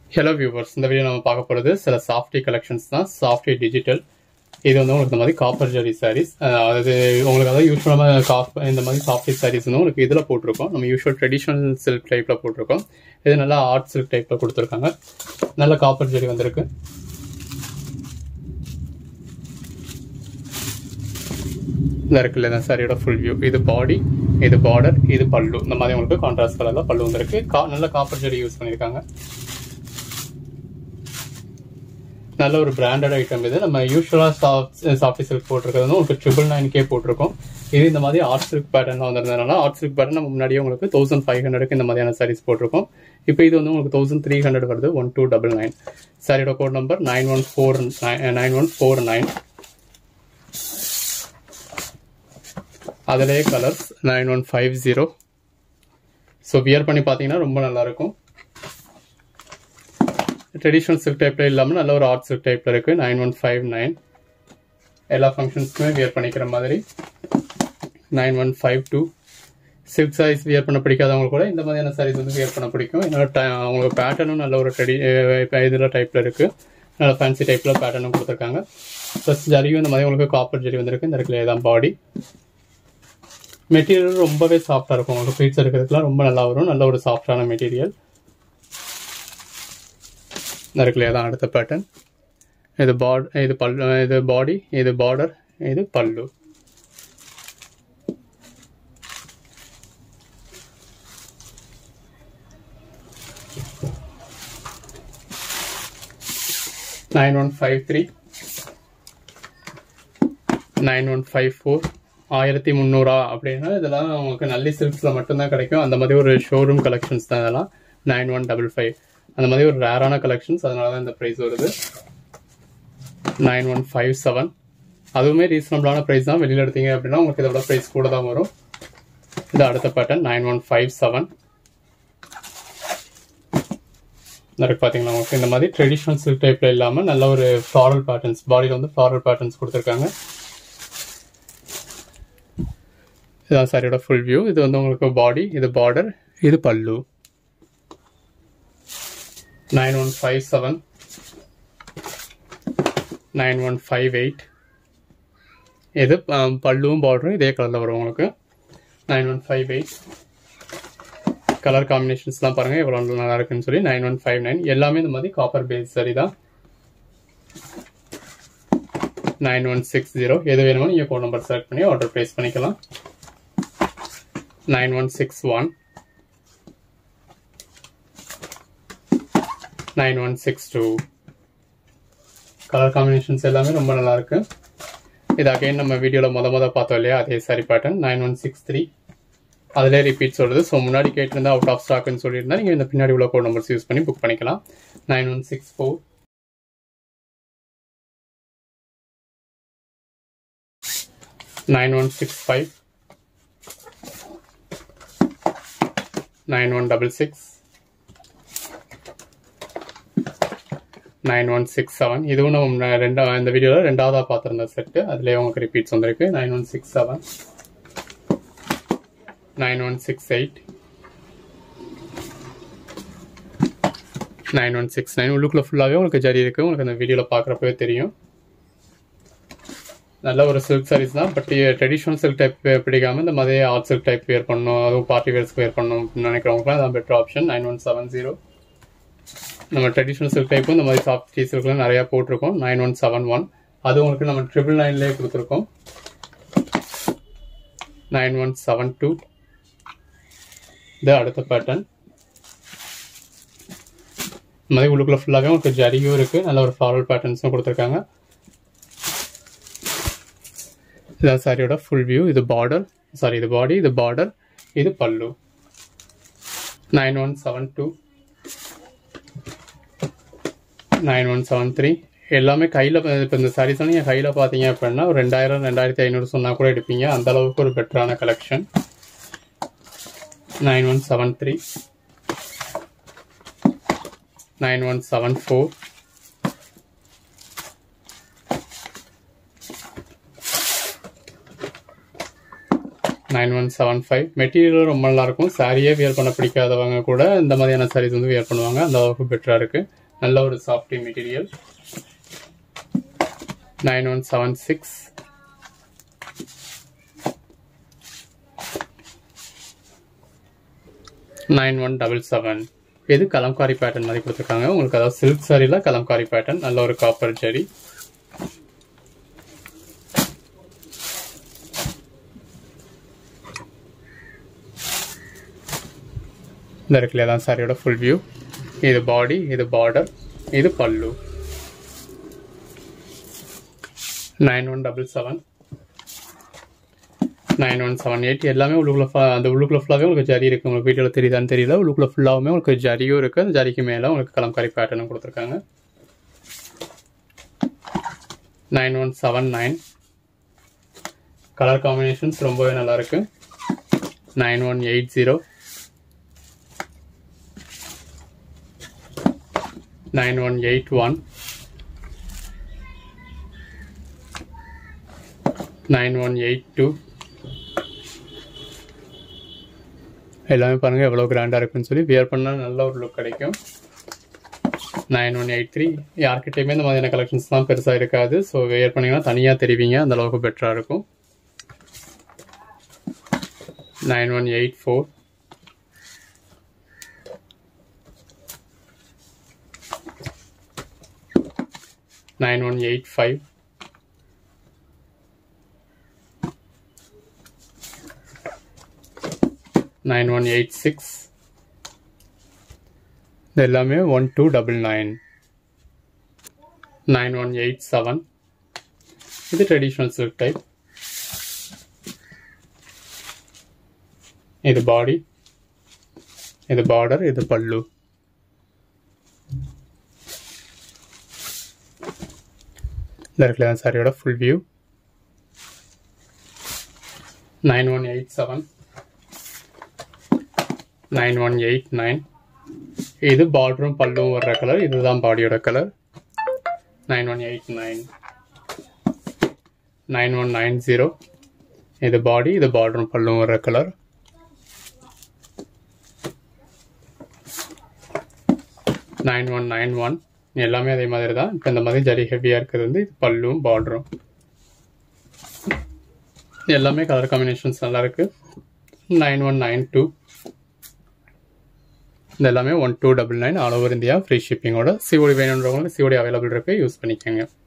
hello viewers இந்த video நம்ம பார்க்க போகிறது சில சாஃப்ட்வேர் கலெக்ஷன்ஸ் தான் சாஃப்ட்வேர் டிஜிட்டல் இது வந்து உங்களுக்கு இந்த மாதிரி காப்பர் ஜெரி சாரீஸ் அதாவது உங்களுக்கு அதாவது யூஸ்வலாக காப் இந்த மாதிரி சாஃப்ட்வேர் சாரீஸ் வந்து உங்களுக்கு இதில் போட்டிருக்கோம் நம்ம யூஸ்வல் ட்ரெடிஷ்னல் சில்க் டைப்பில் போட்டிருக்கோம் இது நல்லா ஆர்ட் சில்க் டைப்பில் கொடுத்துருக்காங்க நல்ல காப்பர் ஜெரி வந்திருக்கு இந்த இருக்குல்ல இந்த சாரியோட ஃபுல் வியூ இது பாடி இது பார்டர் இது பல்லு இந்த மாதிரி உங்களுக்கு கான்ட்ராஸ்ட் கலர்ல பல்லு வந்திருக்கு கா நல்ல காப்பர் ஜெரி யூஸ் பண்ணியிருக்காங்க நல்ல ஒரு பிராண்டட் ஐட்டம் இது நம்ம யூஸ்வலாக சாஃப்ட் சாஃப்ட் சில்க் போட்டிருக்கிறது வந்து உங்களுக்கு ட்ரிபிள் நைன் கே போட்டிருக்கோம் இது இந்த மாதிரி ஆர்ட் சில்க் பேட்டர்ன் வந்திருந்ததுனால ஆர்ட் சில்க் பேட்டர்ன் நம்ம முன்னாடியே உங்களுக்கு தௌசண்ட் ஃபைவ் ஹண்ட்ரடுக்கு இந்த மாதிரியான சாரீஸ் போட்டிருக்கோம் இப்போ இது வந்து உங்களுக்கு தௌசண்ட் த்ரீ ஹண்ட்ரட் வருது ஒன் டூ டபுள் நைன் சாரியோட code number nine one four nine one four nine அதிலே colours nine one five zero so wear பண்ணி பார்த்தீங்கன்னா ரொம்ப நல்லாயிருக்கும் ட்ரெடிஷ்னல் சில்க் டைப்பில் இல்லாமல் நல்ல ஒரு ஆர்ட் சில்க் டைப்பில் இருக்குது நைன் ஒன் ஃபைவ் நைன் எல்லா ஃபங்க்ஷன்ஸ்க்குமே வியர் பண்ணிக்கிற மாதிரி nine one five two silk sarees wear பண்ண பிடிக்காதவங்க கூட இந்த மாதிரியான சாரீஸ் வந்து வியர் பண்ண பிடிக்கும் என்னோட அவங்க பேட்டர்னும் நல்ல ஒரு ட்ரெடி இதில் டைப்பில் இருக்குது நல்ல ஃபேன்சி டைப்பில் பேட்டர்னும் கொடுத்துருக்காங்க ப்ளஸ் ஜரியும் இந்த மாதிரி உங்களுக்கு காப்பர் ஜரி வந்திருக்கு இந்த இடத்துல தான் பாடி மெட்டீரியல் ரொம்பவே சாஃப்டாக இருக்கும் உங்களுக்கு ஃபீட்ஸ் இருக்கிறதுக்குலாம் ரொம்ப நல்லா வரும் நல்ல ஒரு சாஃப்டான மெட்டீரியல் இருக்குல்லையா தான் அடுத்த பேட்டர்ன் இது பாட் இது பல் இது பாடி இது பார்டர் இது pallu nine one five three nine one five four ஆயிரத்தி முந்நூறா அப்படின்னா இதெல்லாம் உங்களுக்கு நல்லி சில்க்ஸில் மட்டும்தான் கிடைக்கும் அந்த மாதிரி ஒரு ஷோரூம் கலெக்ஷன்ஸ் தான் இதெல்லாம் நைன் ஒன் டபுள் ஃபைவ் அந்த மாதிரி ஒரு ரேரான கலெக்ஷன்ஸ் அதனால தான் இந்த ப்ரைஸ் வருது நைன் ஒன் ஃபைவ் செவன் அதுவுமே ரீசனபிளான ப்ரைஸ் தான் வெளியில் எடுத்தீங்க அப்படின்னா உங்களுக்கு இதோட ப்ரைஸ் கூட தான் வரும் இது அடுத்த pattern nine one five seven இருக்கு பார்த்தீங்களா உங்களுக்கு இந்த மாதிரி ட்ரெடிஷ்னல் சில்க் டைப்பில் இல்லாமல் நல்ல ஒரு ஃப்ளாரல் பேட்டர்ன்ஸ் பாடியில் வந்து ஃப்ளாரல் பேட்டர்ன்ஸ் கொடுத்துருக்காங்க இதுதான் சாரியோட ஃபுல் வியூ இது வந்து உங்களுக்கு பாடி இது பார்டர் இது pallu nine one five seven nine one five eight இது பல்லுவும் பார்டரும் இதே கலரில் வரும் உங்களுக்கு nine one five eight colour காம்பினேஷன்ஸ்லாம் பாருங்கள் எவ்வளோ நல்லா இருக்குன்னு சொல்லி நைன் ஒன் ஃபைவ் நைன் எல்லாமே இந்த மாதிரி காப்பர் பேஸ் சரி தான் நைன் ஒன் சிக்ஸ் ஜீரோ எது வேணுமோ நீங்கள் ஃபோன் நம்பர் செலக்ட் பண்ணி ஆர்டர் ப்ளேஸ் பண்ணிக்கலாம் nine one six one nine one six two colour combinations எல்லாமே ரொம்ப நல்லா இருக்கு இது அகைன் நம்ம வீடியோவில் மொத மொதல் பார்த்தோம் இல்லையா அதே sari pattern nine one six three அதிலே ரிப்பீட் சொல்லுது ஸோ முன்னாடி கேட்டிருந்தா அவுட் ஆஃப் ஸ்டாக்னு சொல்லியிருந்தா நீங்கள் இந்த பின்னாடி உள்ள கோட் நம்பர்ஸ் யூஸ் பண்ணி புக் பண்ணிக்கலாம் nine one six four nine one six five nine one double six nine one six seven இதுவும் நம்ம ரெண்டா இந்த வீடியோவில் ரெண்டாவதாக பார்த்துருந்த செட்டு அதுலேயே உங்களுக்கு ரிப்பீட்ஸ் வந்திருக்கு nine one six seven nine one six eight nine one six nine உள்ளுக்குள்ள ஃபுல்லாகவே உங்களுக்கு ஜரி இருக்குது உங்களுக்கு அந்த வீடியோவில் பார்க்குறப்பவே தெரியும் நல்ல ஒரு சில்க் சாரீஸ் தான் பட் ட்ரெடிஷ்னல் சில்க் டைப் பிடிக்காம இந்த மாதிரி ஆர்ட் சில்க் டைப் வேர் பண்ணணும் அதுவும் பார்ட்டி வேர்ஸ்க்கு வேர் பண்ணணும் அப்படின்னு நினைக்கிறவங்களாம் அதான் better option nine one seven zero நம்ம ட்ரெடிஷ்னல் சில்க் டைப்பும் இந்த மாதிரி சாஃப்ட் டீ சில்க்லாம் நிறையா போட்டிருக்கோம் நைன் ஒன் செவன் ஒன் அது உங்களுக்கு நம்ம ட்ரிபிள் நைன்லேயே கொடுத்துருக்கோம் நைன் ஒன் செவன் டூ இது அடுத்த பேட்டர்ன் இந்த மாதிரி உள்ளுக்குள்ள ஃபுல்லாகவே உங்களுக்கு ஜரியும் இருக்குது நல்ல ஒரு ஃப்ளாரல் பேட்டர்ன்ஸும் கொடுத்துருக்காங்க இதான் சாரியோட ஃபுல் வியூ இது பார்டர் சாரி இது பாடி இது பார்டர் இது pallu nine one seven two nine one seven three எல்லாமே கையில் இப்போ இந்த சாரீஸ் நீங்கள் கையில் பார்த்தீங்க அப்படின்னா ஒரு ரெண்டாயிரம் ரெண்டாயிரத்தி ஐநூறு சொன்னால் கூட எடுப்பீங்க அந்த அளவுக்கு ஒரு பெட்டரான collection nine one seven three nine one seven four nine one seven five மெட்டீரியலும் ரொம்ப நல்லா இருக்கும் சாரியே வியர் பண்ண பிடிக்காதவங்க கூட இந்த மாதிரியான சாரீஸ் வந்து வியர் பண்ணுவாங்க அந்த அளவுக்கு பெட்டராக இருக்கு நல்ல ஒரு சாஃப்டி material nine one seven six nine one double seven இது கலம்காரி பேட்டர்ன் மாதிரி கொடுத்துருக்காங்க உங்களுக்கு அதாவது சில்க் சாரியில் கலம்காரி பேட்டர்ன் நல்ல ஒரு காப்பர் ஜரி இந்த இருக்குல்ல தான் சாரியோட ஃபுல் வியூ இது பாடி இது பார்டர் இது pallu nine one double seven nine one seven eight எல்லாமே உள்ளுக்குள்ள ஃபுல்லா- அந்த உள்ளுக்குள்ள ஃபுல்லாகவே உங்களுக்கு ஜரி இருக்குது உங்களுக்கு வீடியோவில் தெரியுதான்னு தெரியல உள்ளுக்குள்ள ஃபுல்லாகவுமே உங்களுக்கு ஜரியும் இருக்குது அந்த ஜரிக்கு மேலே உங்களுக்கு கலம்காரி பேட்டர்னும் கொடுத்துருக்காங்க nine one seven nine colour combinations ரொம்பவே நல்லா இருக்கு nine one eight zero nine one eight one nine one eight two எல்லாமே பாருங்க எவ்வளோ கிராண்டாக இருக்குன்னு சொல்லி வியர் பண்ணால் நல்ல ஒரு லுக் கிடைக்கும் நைன் ஒன் எயிட் த்ரீ யார்கிட்டயுமே இந்த மாதிரியான கலெக்ஷன்ஸ் தான் பெருசாக இருக்காது ஸோ வியர் பண்ணீங்கன்னா தனியாக தெரிவிங்க அந்த அளவுக்கு பெட்டராக இருக்கும் nine one eight four nine one eight five nine one eight six இது எல்லாமே one two double nine nine one eight seven இது ட்ரெடிஷ்னல் சில்க் டைப் இது பாடி இது பார்டர் இது பல்லு இந்த இருக்குல்ல சாரியோட full view nine one eight seven nine one eight nine இது பார்டரும் பல்லும் வர்ற கலர் இதுதான் பாடியோட colour nine one eight nine nine one nine zero இது பாடி இது பார்டரும் பல்லும் வர்ற colour nine one nine one எல்லாமே அதே மாதிரி தான் இப்போ இந்த மாதிரி ஜரி ஹெவியாக இருக்கிறது வந்து இது பல்லும் பார்டரும் எல்லாமே கலர் காம்பினேஷன்ஸ் நல்லா இருக்கு நைன் ஒன் நைன் டூ இது எல்லாமே one two double nine all over India free ஷிப்பிங்கோட சிஓடி வேணுன்றவங்களுக்கு சிஓடி அவைலபிள் இருக்கு யூஸ் பண்ணிக்கோங்க